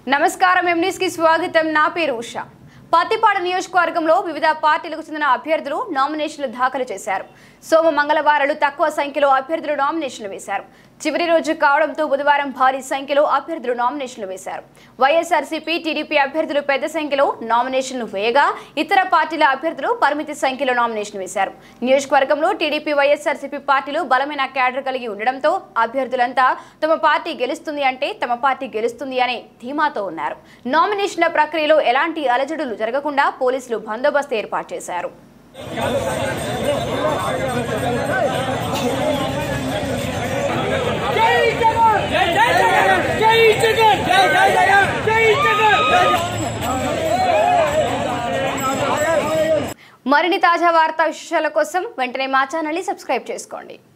నమస్కారం ఎంనీస్ కి స్వాగతం నా పేరు ఉష పత్తిపాడు నియోజకవర్గంలో వివిధ పార్టీలకు చెందిన అభ్యర్థులు నామినేషన్లు దాఖలు చేశారు సోమ మంగళవారాలు తక్కువ సంఖ్యలో అభ్యర్థులు నామినేషన్లు వేశారు చివరి రోజు కావడంతో బుధవారం భారీ సంఖ్యలో అభ్యర్థులు నామినేషన్లు వేశారు వైఎస్ఆర్సీపీ టీడీపీ అభ్యర్థులు పెద్ద సంఖ్యలో నామినేషన్లు వేయగా ఇతర పార్టీల అభ్యర్థులు పరిమితి సంఖ్యలో నామినేషన్ వేశారు నియోజకవర్గంలో టీడీపీ వైఎస్ఆర్సీపీ పార్టీలు బలమైన క్యాడర్ కలిగి ఉండడంతో అభ్యర్థులంతా తమ పార్టీ గెలుస్తుంది అంటే తమ పార్టీ గెలుస్తుంది అనే ధీమాతో ఉన్నారు నామినేషన్ల ప్రక్రియలో ఎలాంటి అలజడులు జరగకుండా పోలీసులు బందోబస్తు ఏర్పాటు చేశారు జై జగన్ జై జై జగన్ జై జగన్ జై జై జగన్ జై జగన్ మరిన్ని తాజా వార్తా విశేషాల కోసం వెంటనే మా ఛానల్ని సబ్స్క్రైబ్ చేసుకోండి